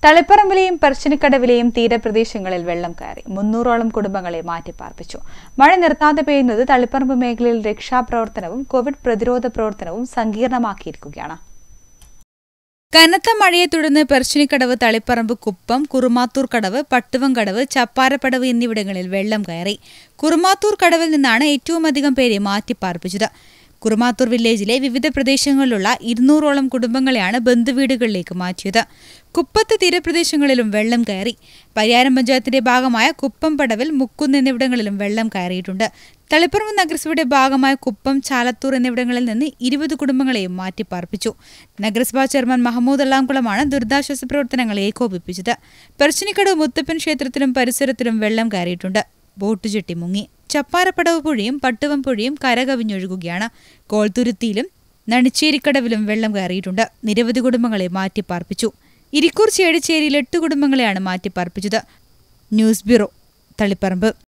തളിപ്പറമ്പിലെയും പെർശനിക്കടവിലെയും തീരപ്രദേശങ്ങളിൽ വെള്ളം കയറി മുന്നൂറോളം കുടുംബങ്ങളെ മാറ്റിപ്പാർപ്പിച്ചു മഴ നിർത്താതെ പെയ്യുന്നത് തളിപ്പറമ്പ് മേഖലയിൽ രക്ഷാപ്രവർത്തനവും കോവിഡ് പ്രതിരോധ പ്രവർത്തനവും സങ്കീർണമാക്കിയിരിക്കുകയാണ് കനത്ത മഴയെ തുടർന്ന് പെർശിനിക്കടവ് തളിപ്പറമ്പ് കുപ്പം കുറുമാത്തൂർ കടവ് പട്ടുവം കടവ് ചപ്പാരപ്പടവ് എന്നിവിടങ്ങളിൽ വെള്ളം കയറി കുറുമാത്തൂർ കടവിൽ നിന്നാണ് ഏറ്റവും അധികം പേരെ മാറ്റിപ്പാർപ്പിച്ചത് കുറുമാത്തൂർ വില്ലേജിലെ വിവിധ പ്രദേശങ്ങളിലുള്ള ഇരുന്നൂറോളം കുടുംബങ്ങളെയാണ് ബന്ധുവീടുകളിലേക്ക് മാറ്റിയത് കുപ്പത്ത് തീരപ്രദേശങ്ങളിലും വെള്ളം കയറി പരിയാരം പഞ്ചായത്തിന്റെ ഭാഗമായ കുപ്പം പടവിൽ മുക്കുന്ന് എന്നിവിടങ്ങളിലും വെള്ളം കയറിയിട്ടുണ്ട് തളിപ്പറമ്പ് നഗരസഭയുടെ ഭാഗമായ കുപ്പം ചാലത്തൂർ എന്നിവിടങ്ങളിൽ നിന്ന് ഇരുപത് കുടുംബങ്ങളെയും മാറ്റിപ്പാർപ്പിച്ചു നഗരസഭാ ചെയർമാൻ മഹമ്മൂദ് അള്ളാംകുളമാണ് ദുരിതാശ്വാസ പ്രവർത്തനങ്ങൾ ഏകോപിപ്പിച്ചത് പെർശിനിക്കടവ് മുത്തപ്പൻ ക്ഷേത്രത്തിലും പരിസരത്തിലും വെള്ളം കയറിയിട്ടുണ്ട് ബോട്ട് ചുറ്റി മുങ്ങി ചപ്പാരപ്പടവ് പുഴയും പട്ടുവം പുഴയും കരകവിഞ്ഞൊഴുകുകയാണ് കോൾത്തുരുത്തിയിലും നണിച്ചേരിക്കടവിലും വെള്ളം കയറിയിട്ടുണ്ട് നിരവധി കുടുംബങ്ങളെ മാറ്റിപ്പാർപ്പിച്ചു ഇരിക്കൂർ ചേടിച്ചേരിയിൽ എട്ട് കുടുംബങ്ങളെയാണ് മാറ്റിപ്പാർപ്പിച്ചത് ന്യൂസ് ബ്യൂറോ തളിപ്പറമ്പ്